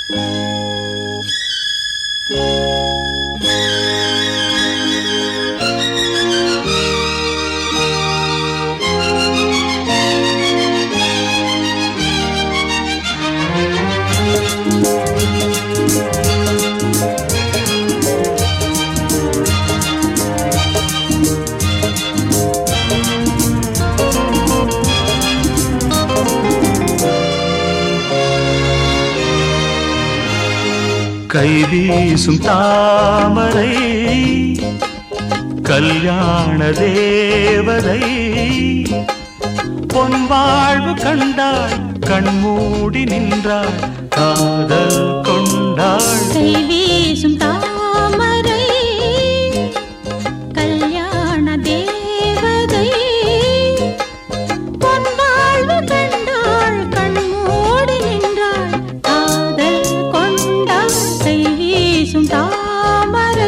கை வீசும் தாமரை கல்யாண தேவதை பொன் வாழ்வு கண்டாள் கண்மூடி நின்றாள் காதல் கொண்டாள் கை வீசும் தாமரை கல்யாண தேவதை பொன் வாழ்வு கண்டாள் கண்மூடி நின்றாள் காதல் கொண்டாள் கை வீசும் தாமரை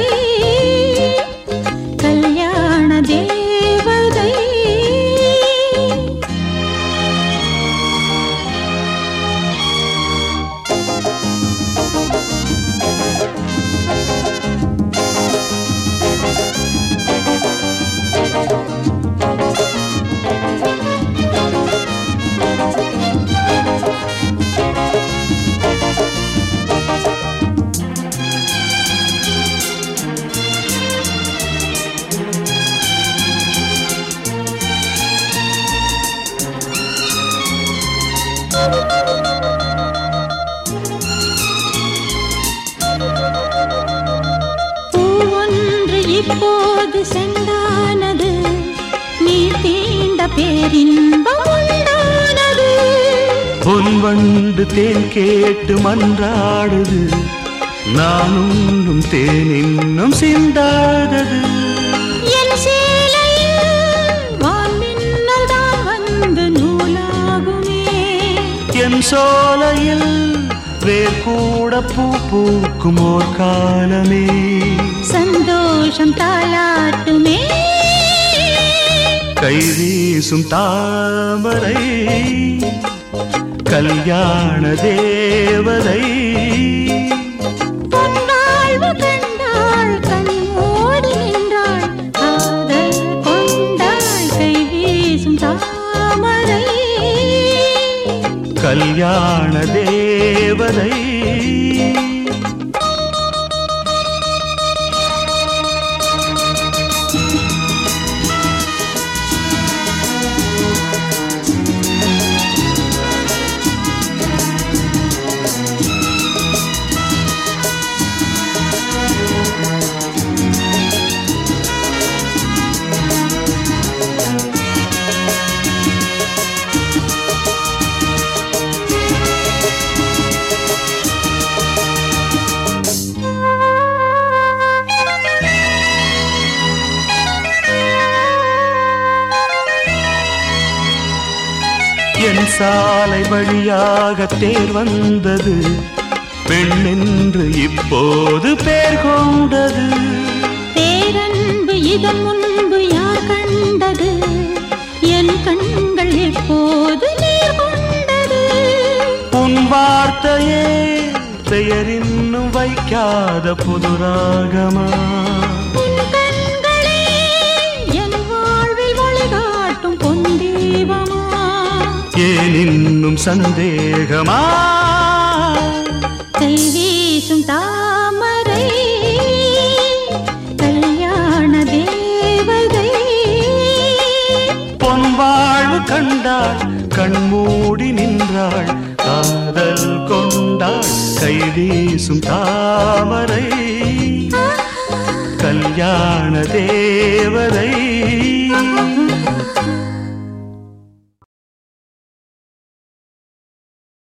கல்யாண தேவதை பூவொன்று இப்போது சென்றானது நீ தீண்ட பேரின்பம் உண்டானது பொன் வண்டு தேன் கேட்டு மன்றாடுது நான் உண்ணும் தேன் இன்னும் சிந்தாதது என் சேலையில் வான்மின்னல் தான் வந்து நூலாகுமே என் சோலையில் வேர் கூட பூ பூக்கும் ஓர் காலமே சந்தோஷம் தாளாட்டுமே கை வீசும் தாமரை கல்யாண தேவதை பொன்னாழ்வு கண்டாள் கண்ணோடி நின்றாள் காதல் கொண்டாள் கை வீசும் தாமரை கல்யாண தேவதை என் சாலை வழியாக தேர் வந்தது பெண் என்று இப்போது பேர் கொண்டது பேரன்பு இதன் முன்பு யார் கண்டது என் கண்கள் எப்போது நீர் கொண்டது உன் வார்த்தையே பெயர் இன்னும் வைக்காத புது ராகமா உன் கண்களே என் வாழ்வில் வழிகாட்டும் பொன் தீபமா ஏன் இன்னும் சந்தேகமா கை வீசும் தாமரை கல்யாண தேவதை பொன் வாழ்வு கண்டாள் கண்மூடி நின்றாள் காதல் கொண்டாள் கை வீசும் தாமரை கல்யாண தேவதை